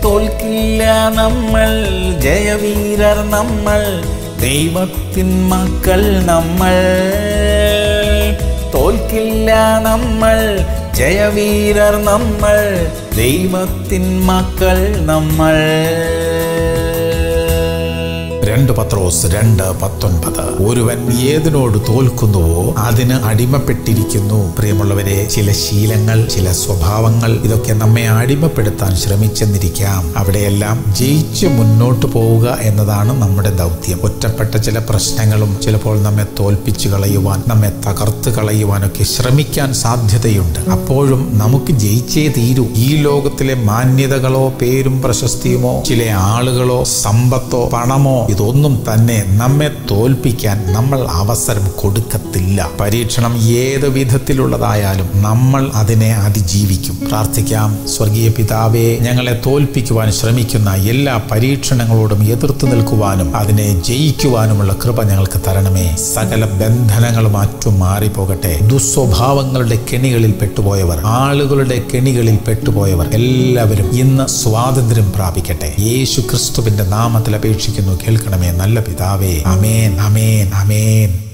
തോൽക്കില്ല നമ്മൾ ജയവീരർ നമ്മൾ ദൈവത്തിൻ മക്കൾ നമ്മൾ തോൽക്കില്ല നമ്മൾ ജയവീരർ നമ്മൾ ദൈവത്തിൻ മക്കൾ നമ്മൾ രണ്ട് പത്രോസ് രണ്ട് പത്തൊൻപത് ഒരുവൻ ഏതിനോട് തോൽക്കുന്നുവോ അതിന് അടിമപ്പെട്ടിരിക്കുന്നു പ്രിയമുള്ളവരെ ചില ശീലങ്ങൾ ചില സ്വഭാവങ്ങൾ ഇതൊക്കെ നമ്മെ അടിമപ്പെടുത്താൻ ശ്രമിച്ചെന്നിരിക്കാം അവിടെയെല്ലാം ജയിച്ച് മുന്നോട്ട് പോവുക എന്നതാണ് നമ്മുടെ ദൗത്യം ഒറ്റപ്പെട്ട ചില പ്രശ്നങ്ങളും ചിലപ്പോൾ നമ്മെ തോൽപ്പിച്ചു കളയുവാൻ നമ്മെ തകർത്ത് കളയുവാനൊക്കെ ശ്രമിക്കാൻ സാധ്യതയുണ്ട് അപ്പോഴും നമുക്ക് ജയിച്ചേ തീരൂ ഈ ലോകത്തിലെ മാന്യതകളോ പേരും പ്രശസ്തിയുമോ ചില ആളുകളോ സമ്പത്തോ പണമോ ഇതൊന്നും തന്നെ നമ്മെ തോൽപ്പിക്കാൻ നമ്മൾ അവസരം കൊടുക്കത്തില്ല പരീക്ഷണം ഏത് വിധത്തിലുള്ളതായാലും നമ്മൾ അതിനെ അതിജീവിക്കും പ്രാർത്ഥിക്കാം സ്വർഗീയ പിതാവേ ഞങ്ങളെ തോൽപ്പിക്കുവാൻ ശ്രമിക്കുന്ന എല്ലാ പരീക്ഷണങ്ങളോടും എതിർത്ത് നിൽക്കുവാനും അതിനെ ജയിക്കുവാനുമുള്ള കൃപ ഞങ്ങൾക്ക് തരണമേ സകല ബന്ധനങ്ങളും മാറ്റും മാറിപ്പോകട്ടെ ദുസ്വഭാവങ്ങളുടെ കെണികളിൽ പെട്ടുപോയവർ ആളുകളുടെ കെണികളിൽ പെട്ടുപോയവർ എല്ലാവരും ഇന്ന് സ്വാതന്ത്ര്യം പ്രാപിക്കട്ടെ യേശു ക്രിസ്തുവിന്റെ നാമത്തിൽ അപേക്ഷിക്കുന്നു കേൾക്കണമേ നല്ല പിതാവേ അമേൻ അമേൻ അമേൻ